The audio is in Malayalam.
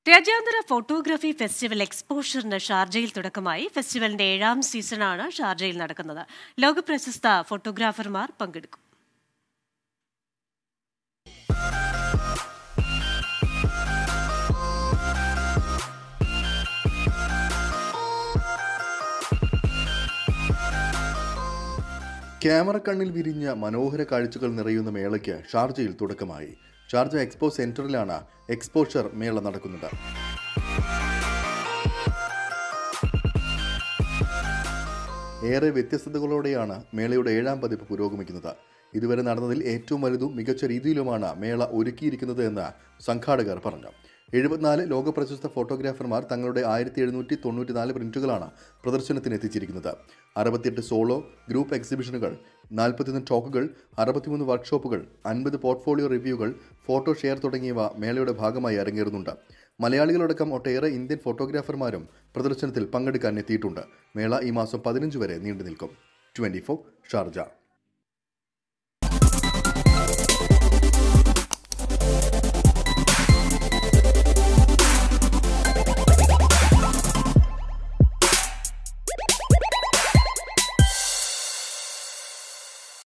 രാജ്യാന്തര ഫോട്ടോഗ്രാഫി ഫെസ്റ്റിവൽ എക്സ്പോഷറിന് ഷാർജയിൽ തുടക്കമായി ഫെസ്റ്റിവലിന്റെ ഏഴാം സീസണാണ് ഷാർജയിൽ നടക്കുന്നത് ലോകപ്രശസ്ത ഫോട്ടോഗ്രാഫർമാർ പങ്കെടുക്കും ക്യാമറ കണ്ണിൽ വിരിഞ്ഞ മനോഹര കാഴ്ചകൾ നിറയുന്ന മേളയ്ക്ക് ഷാർജയിൽ തുടക്കമായി ഷാർജ എക്സ്പോ സെന്ററിലാണ് എക്സ്പോഷർ മേള നടക്കുന്നത് ഏറെ വ്യത്യസ്തതകളോടെയാണ് മേളയുടെ ഏഴാം പതിപ്പ് പുരോഗമിക്കുന്നത് ഇതുവരെ നടന്നതിൽ ഏറ്റവും വലുതും മികച്ച രീതിയിലുമാണ് മേള ഒരുക്കിയിരിക്കുന്നത് എന്ന് സംഘാടകർ പറഞ്ഞു എഴുപത്തിനാല് ലോകപ്രശസ്ത ഫോട്ടോഗ്രാഫർമാർ തങ്ങളുടെ ആയിരത്തി എഴുന്നൂറ്റി തൊണ്ണൂറ്റിനാല് പ്രിന്റുകളാണ് പ്രദർശനത്തിന് എത്തിച്ചിരിക്കുന്നത് അറുപത്തിയെട്ട് സോളോ ഗ്രൂപ്പ് എക്സിബിഷനുകൾ നാൽപ്പത്തിയൊന്ന് ടോക്കുകൾ അറുപത്തിമൂന്ന് വർക്ക്ഷോപ്പുകൾ അൻപത് പോർട്ട്ഫോളിയോ റിവ്യൂകൾ ഫോട്ടോ ഷെയർ തുടങ്ങിയവ മേളയുടെ ഭാഗമായി അരങ്ങേറുന്നുണ്ട് മലയാളികളടക്കം ഒട്ടേറെ ഇന്ത്യൻ ഫോട്ടോഗ്രാഫർമാരും പ്രദർശനത്തിൽ പങ്കെടുക്കാൻ എത്തിയിട്ടുണ്ട് മേള ഈ മാസം പതിനഞ്ച് വരെ നീണ്ടു നിൽക്കും ട്വന്റി ഷാർജ